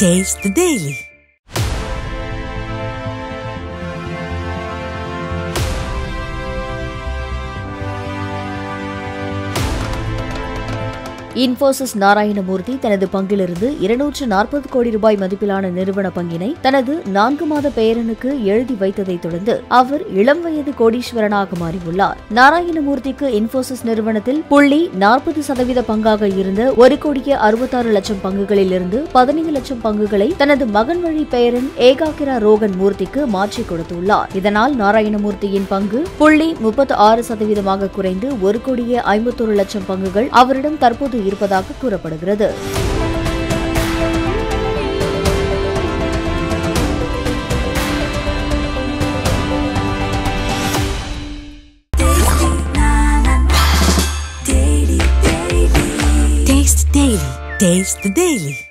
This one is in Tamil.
Taste the Daily. Infosys Narayanamurthy தனது பங்கிலிருந்து இருநூற்று நாற்பது கோடி ரூபாய் மதிப்பிலான நிறுவன பங்கினை தனது நான்கு மாத பேரனுக்கு எழுதி வைத்ததைத் தொடர்ந்து அவர் இளம் வயது கோடீஸ்வரனாக மாறியுள்ளார் நாராயணமூர்த்திக்கு இன்போசிஸ் நிறுவனத்தில் புள்ளி நாற்பது சதவீத பங்காக இருந்த ஒரு கோடியே அறுபத்தாறு லட்சம் பங்குகளில் இருந்து பதினைந்து லட்சம் பங்குகளை தனது மகன் வழி பேரன் ஏகாகிரா ரோகன் மூர்த்திக்கு மாற்றிக் கொடுத்துள்ளார் இதனால் நாராயணமூர்த்தியின் பங்கு புள்ளி முப்பத்து ஆறு சதவீதமாக குறைந்து ஒரு கோடியே ஐம்பத்தொரு லட்சம் பங்குகள் அவரிடம் தற்போது இருப்பதாக கூறப்படுகிறது Taste the Daily. Taste the Daily.